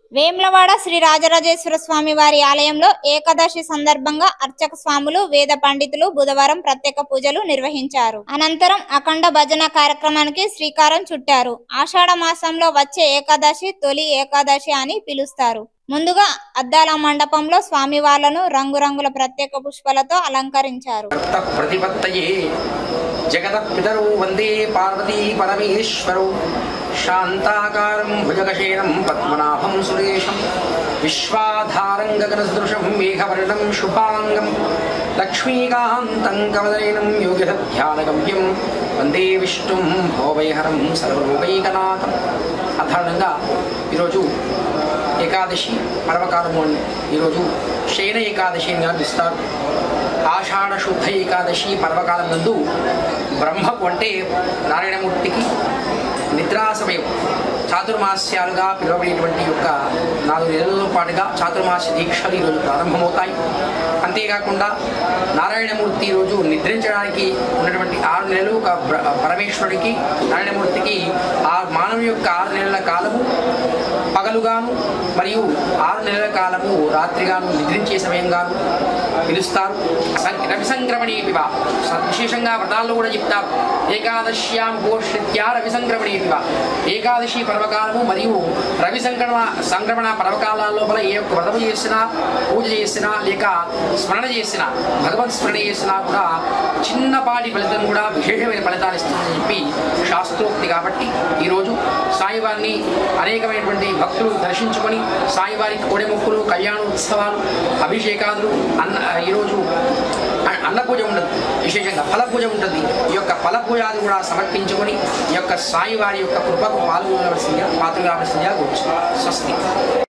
వేములవాడ శ్రీ రాజరాజేశ్వర స్వామి వారి ఆలయంలో ఏకాదశి సందర్భంగా అర్చక స్వాములు వేద పండితులు బుధవారం ప్రత్యేక పూజలు నిర్వహించారు అనంతరం అఖండ భజన కార్యక్రమానికి శ్రీకారం చుట్టారు ఆషాఢ మాసంలో వచ్చే ఏకాదశి తొలి ఏకాదశి అని పిలుస్తారు ముందుగా అద్దాల మండపంలో స్వామి వార్లను రంగురంగుల ప్రత్యేక పుష్పాలతో అలంకరించారు భక్త ప్రతిపత్తయే జగతపితరౌ వందే పార్వతీ పరమేశ్వరౌ శాంతాకారం భుజగశేనం పద్మనాభం సురేశం విశ్వాధారం గగనసదృశం మేఘవర్ణం శుభాంగం లక్ష్మీకాంతం కమలయనం యోగిధ్యానగమ్యం వందే విష్ణుం భోవైహరం సర్వలోకైకనాథం సాధారణంగా ఈరోజు ఏకాదశి పర్వకాలము అని ఈరోజు శయన ఏకాదశి అని పిలుస్తారు ఆషాఢ శుద్ధ ఏకాదశి పర్వకాలం నందు బ్రహ్మకు అంటే నారాయణమూర్తికి నిద్రా సమయం చాతుర్మాస్యాలుగా పిలువబడేటువంటి యొక్క నాలుగు నెలల పాటుగా చాతుర్మాస్య దీక్షలు ఈరోజు ప్రారంభమవుతాయి అంతేకాకుండా నారాయణమూర్తి ఈరోజు నిద్రించడానికి ఉన్నటువంటి ఆరు నెలలు ఒక బ్ర- పరమేశ్వరుడికి నారాయణమూర్తికి ఆ మానవుని యొక్క ఆరు నెలల కాలము పగలుగాను మరియు ఆరు నెలల కాలము రాత్రిగాను నిద్రించే సమయంగాను పిలుస్తారు సం- రవి సంక్రమణి పివ స- విశేషంగా వ్రతాల్లో కూడా చెప్తారు ఏకాదశ్యాం పోషిత్యా రవి సంక్రమణి పివ ఏకాదశి పర్వకాలము మరియు రవి సంక్రమణ సంక్రమణ పర్వకాల లోపల ఏ ఒక్క వ్రతము చేసినా పూజ చేసినా లేక స్మరణ చేసినా భగవత్ స్మరణ చేసినా కూడా చిన్నపాటి ఫలితం కూడా విశేషమైన ఫలితాలు ఇస్తుందని చెప్పి శాస్త్రోక్తి కాబట్టి ఈరోజు సాయివారిని అనేకమైనటువంటి భక్తులు దర్శించుకొని సాయివారికి కోడెముక్కులు కళ్యాణోత్సవాలు అభిషేకాదులు అన్న ఈరోజు అ- అన్న పూజ ఉండదు విశేషంగా ఫల పూజ ఉంటుంది ఈ యొక్క ఫల పూజాది కూడా సమర్పించుకొని ఈ యొక్క సాయివారి యొక్క కృపకు పాల్గొనవలసిందిగా పాత్ర కావలసిందిగా కూర్చున్నాం స్వస్తి